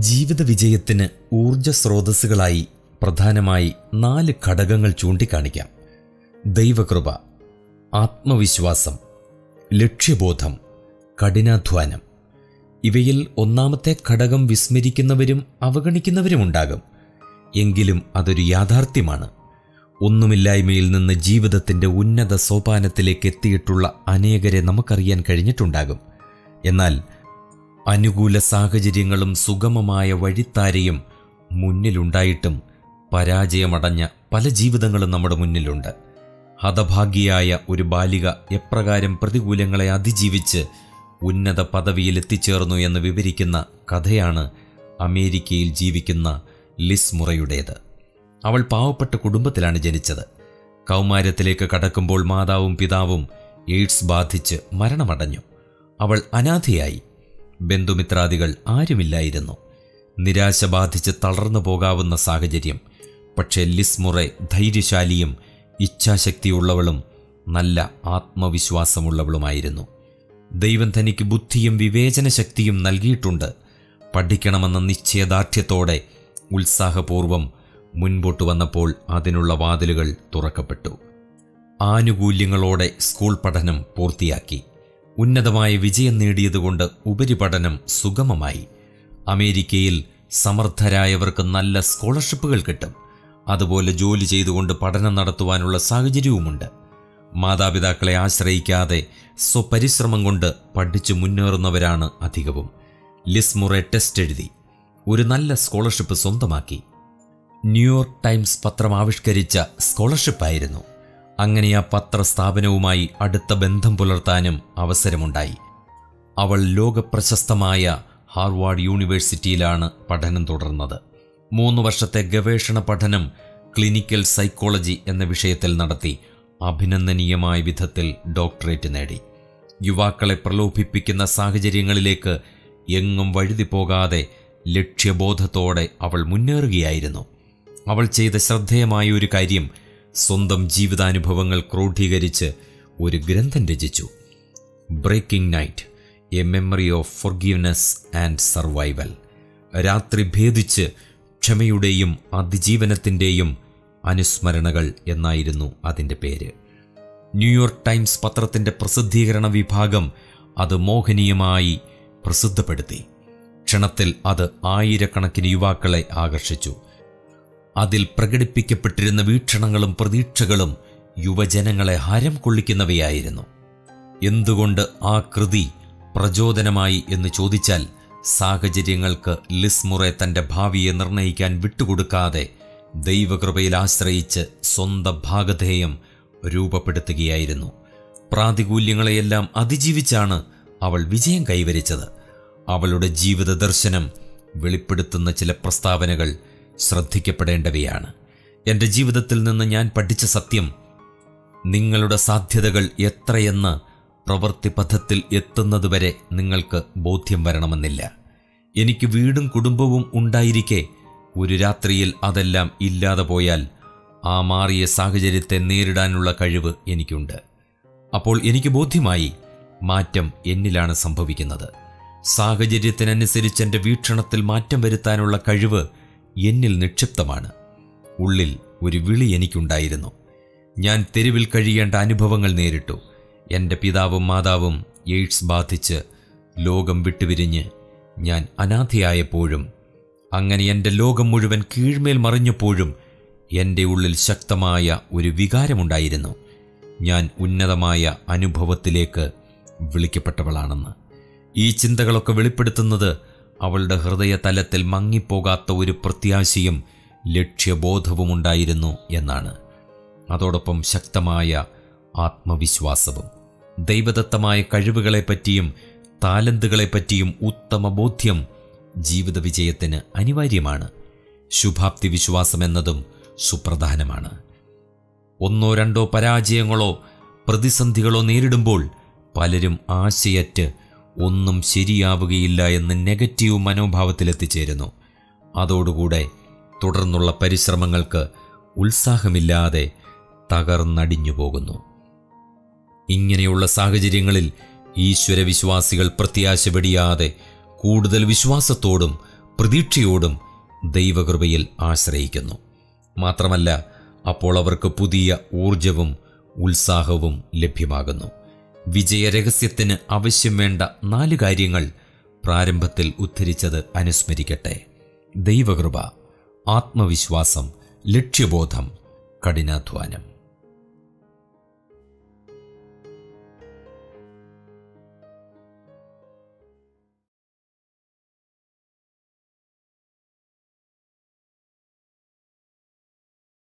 ജീവിത വിജയത്തിന് ഊർജ സ്രോതസ്സുകളായി പ്രധാനമായി നാല് ഘടകങ്ങൾ ചൂണ്ടിക്കാണിക്കാം ദൈവകൃപ ആത്മവിശ്വാസം ലക്ഷ്യബോധം കഠിനാധ്വാനം ഇവയിൽ ഒന്നാമത്തെ ഘടകം വിസ്മരിക്കുന്നവരും അവഗണിക്കുന്നവരുമുണ്ടാകും എങ്കിലും അതൊരു യാഥാർത്ഥ്യമാണ് ഒന്നുമില്ലായ്മയിൽ നിന്ന് ജീവിതത്തിൻ്റെ ഉന്നത സോപാനത്തിലേക്ക് എത്തിയിട്ടുള്ള അനേകരെ നമുക്കറിയാൻ കഴിഞ്ഞിട്ടുണ്ടാകും എന്നാൽ അനുകൂല സാഹചര്യങ്ങളും സുഗമമായ വഴിത്താരയും മുന്നിലുണ്ടായിട്ടും പരാജയമടഞ്ഞ പല ജീവിതങ്ങളും നമ്മുടെ മുന്നിലുണ്ട് ഹതഭാഗ്യയായ ഒരു ബാലിക എപ്രകാരം പ്രതികൂലങ്ങളെ അതിജീവിച്ച് ഉന്നത പദവിയിൽ എത്തിച്ചേർന്നു എന്ന് വിവരിക്കുന്ന കഥയാണ് അമേരിക്കയിൽ ജീവിക്കുന്ന ലിസ് മുറയുടേത് അവൾ പാവപ്പെട്ട കുടുംബത്തിലാണ് ജനിച്ചത് കൗമാരത്തിലേക്ക് കടക്കുമ്പോൾ മാതാവും പിതാവും എയ്ഡ്സ് ബാധിച്ച് മരണമടഞ്ഞു അവൾ അനാഥയായി ബന്ധുമിത്രാദികൾ ആരുമില്ലായിരുന്നു നിരാശ ബാധിച്ച് തളർന്നു പോകാവുന്ന സാഹചര്യം പക്ഷേ ലിസ് മുറെ ധൈര്യശാലിയും ഇച്ഛാശക്തിയുള്ളവളും നല്ല ആത്മവിശ്വാസമുള്ളവളുമായിരുന്നു ദൈവം തനിക്ക് ബുദ്ധിയും വിവേചന ശക്തിയും നൽകിയിട്ടുണ്ട് പഠിക്കണമെന്ന നിശ്ചയദാർഢ്യത്തോടെ ഉത്സാഹപൂർവം മുൻപോട്ട് വന്നപ്പോൾ അതിനുള്ള വാതിലുകൾ തുറക്കപ്പെട്ടു ആനുകൂല്യങ്ങളോടെ സ്കൂൾ പഠനം പൂർത്തിയാക്കി ഉന്നതമായ വിജയം നേടിയതുകൊണ്ട് ഉപരിപഠനം സുഗമമായി അമേരിക്കയിൽ സമർത്ഥരായവർക്ക് നല്ല സ്കോളർഷിപ്പുകൾ കിട്ടും അതുപോലെ ജോലി ചെയ്തുകൊണ്ട് പഠനം നടത്തുവാനുള്ള സാഹചര്യവുമുണ്ട് മാതാപിതാക്കളെ ആശ്രയിക്കാതെ സ്വപരിശ്രമം കൊണ്ട് പഠിച്ചു മുന്നേറുന്നവരാണ് അധികവും ലിസ്മുറെ ടെസ്റ്റ് എഴുതി ഒരു നല്ല സ്കോളർഷിപ്പ് സ്വന്തമാക്കി ന്യൂയോർക്ക് ടൈംസ് പത്രം ആവിഷ്കരിച്ച സ്കോളർഷിപ്പായിരുന്നു അങ്ങനെ ആ പത്രസ്ഥാപനവുമായി അടുത്ത ബന്ധം പുലർത്താനും അവസരമുണ്ടായി അവൾ ലോകപ്രശസ്തമായ ഹാർവാർഡ് യൂണിവേഴ്സിറ്റിയിലാണ് പഠനം തുടർന്നത് മൂന്ന് വർഷത്തെ ഗവേഷണ പഠനം ക്ലിനിക്കൽ സൈക്കോളജി എന്ന വിഷയത്തിൽ നടത്തി അഭിനന്ദനീയമായ വിധത്തിൽ ഡോക്ടറേറ്റ് നേടി യുവാക്കളെ പ്രലോഭിപ്പിക്കുന്ന സാഹചര്യങ്ങളിലേക്ക് എങ്ങും വഴുതി പോകാതെ ലക്ഷ്യബോധത്തോടെ അവൾ മുന്നേറുകയായിരുന്നു അവൾ ചെയ്ത ശ്രദ്ധേയമായ ഒരു കാര്യം സ്വന്തം ജീവിതാനുഭവങ്ങൾ ക്രോഡീകരിച്ച് ഒരു ഗ്രന്ഥം രചിച്ചു breaking night a memory of forgiveness and survival രാത്രി ഭേദിച്ച് ക്ഷമയുടെയും അതിജീവനത്തിൻ്റെയും അനുസ്മരണകൾ എന്നായിരുന്നു അതിൻ്റെ പേര് ന്യൂയോർക്ക് ടൈംസ് പത്രത്തിൻ്റെ പ്രസിദ്ധീകരണ വിഭാഗം അത് മോഹനീയമായി പ്രസിദ്ധപ്പെടുത്തി ക്ഷണത്തിൽ അത് ആയിരക്കണക്കിന് യുവാക്കളെ ആകർഷിച്ചു അതിൽ പ്രകടിപ്പിക്കപ്പെട്ടിരുന്ന വീക്ഷണങ്ങളും പ്രതീക്ഷകളും യുവജനങ്ങളെ ഹരം കൊള്ളിക്കുന്നവയായിരുന്നു എന്തുകൊണ്ട് ആ കൃതി പ്രചോദനമായി എന്ന് ചോദിച്ചാൽ സാഹചര്യങ്ങൾക്ക് ലിസ്മുറെ തന്റെ ഭാവിയെ നിർണയിക്കാൻ വിട്ടുകൊടുക്കാതെ ദൈവകൃപയിൽ ആശ്രയിച്ച് സ്വന്തം ഭാഗധേയം രൂപപ്പെടുത്തുകയായിരുന്നു പ്രാതികൂല്യങ്ങളെയെല്ലാം അതിജീവിച്ചാണ് അവൾ വിജയം കൈവരിച്ചത് അവളുടെ ജീവിത ദർശനം വെളിപ്പെടുത്തുന്ന ചില പ്രസ്താവനകൾ ശ്രദ്ധിക്കപ്പെടേണ്ടവയാണ് എൻ്റെ ജീവിതത്തിൽ നിന്ന് ഞാൻ പഠിച്ച സത്യം നിങ്ങളുടെ സാധ്യതകൾ എത്രയെന്ന് പ്രവൃത്തിപഥത്തിൽ എത്തുന്നതുവരെ നിങ്ങൾക്ക് ബോധ്യം വരണമെന്നില്ല എനിക്ക് വീടും കുടുംബവും ഉണ്ടായിരിക്കെ ഒരു രാത്രിയിൽ അതെല്ലാം ഇല്ലാതെ പോയാൽ ആ മാറിയ സാഹചര്യത്തെ നേരിടാനുള്ള കഴിവ് എനിക്കുണ്ട് അപ്പോൾ എനിക്ക് ബോധ്യമായി മാറ്റം എന്നിലാണ് സംഭവിക്കുന്നത് സാഹചര്യത്തിനനുസരിച്ച് എൻ്റെ വീക്ഷണത്തിൽ മാറ്റം വരുത്താനുള്ള കഴിവ് എന്നിൽ നിക്ഷിപ്തമാണ് ഉള്ളിൽ ഒരു വിളി എനിക്കുണ്ടായിരുന്നു ഞാൻ തെരുവിൽ കഴിയേണ്ട അനുഭവങ്ങൾ നേരിട്ടു എൻ്റെ പിതാവും മാതാവും എയ്ഡ്സ് ബാധിച്ച് ലോകം വിട്ടുപിരിഞ്ഞ് ഞാൻ അനാഥയായപ്പോഴും അങ്ങനെ എൻ്റെ ലോകം മുഴുവൻ കീഴ്മേൽ മറിഞ്ഞപ്പോഴും എൻ്റെ ഉള്ളിൽ ശക്തമായ ഒരു വികാരമുണ്ടായിരുന്നു ഞാൻ ഉന്നതമായ അനുഭവത്തിലേക്ക് വിളിക്കപ്പെട്ടവളാണെന്ന് ഈ ചിന്തകളൊക്കെ വെളിപ്പെടുത്തുന്നത് അവളുടെ ഹൃദയതലത്തിൽ മങ്ങിപ്പോകാത്ത ഒരു പ്രത്യാശയും ലക്ഷ്യബോധവുമുണ്ടായിരുന്നു എന്നാണ് അതോടൊപ്പം ശക്തമായ ആത്മവിശ്വാസവും ദൈവദത്തമായ കഴിവുകളെപ്പറ്റിയും താലന്തുകളെപ്പറ്റിയും ഉത്തമ ബോധ്യം ജീവിത വിജയത്തിന് അനിവാര്യമാണ് ശുഭാപ്തി വിശ്വാസമെന്നതും സുപ്രധാനമാണ് ഒന്നോ രണ്ടോ പരാജയങ്ങളോ പ്രതിസന്ധികളോ നേരിടുമ്പോൾ പലരും ആശയറ്റ് ഒന്നും ശരിയാവുകയില്ല എന്ന് നെഗറ്റീവ് മനോഭാവത്തിലെത്തിച്ചേരുന്നു അതോടുകൂടെ തുടർന്നുള്ള പരിശ്രമങ്ങൾക്ക് ഉത്സാഹമില്ലാതെ തകർന്നടിഞ്ഞു പോകുന്നു ഇങ്ങനെയുള്ള സാഹചര്യങ്ങളിൽ ഈശ്വരവിശ്വാസികൾ പ്രത്യാശ വെടിയാതെ കൂടുതൽ വിശ്വാസത്തോടും പ്രതീക്ഷയോടും ദൈവകൃപയിൽ ആശ്രയിക്കുന്നു മാത്രമല്ല അപ്പോൾ അവർക്ക് പുതിയ ഊർജവും ഉത്സാഹവും ലഭ്യമാകുന്നു വിജയരഹസ്യത്തിന് ആവശ്യം വേണ്ട നാല് കാര്യങ്ങൾ പ്രാരംഭത്തിൽ ഉദ്ധരിച്ചത് അനുസ്മരിക്കട്ടെ ദൈവകൃപ ആത്മവിശ്വാസം ലക്ഷ്യബോധം കഠിനാധ്വാനം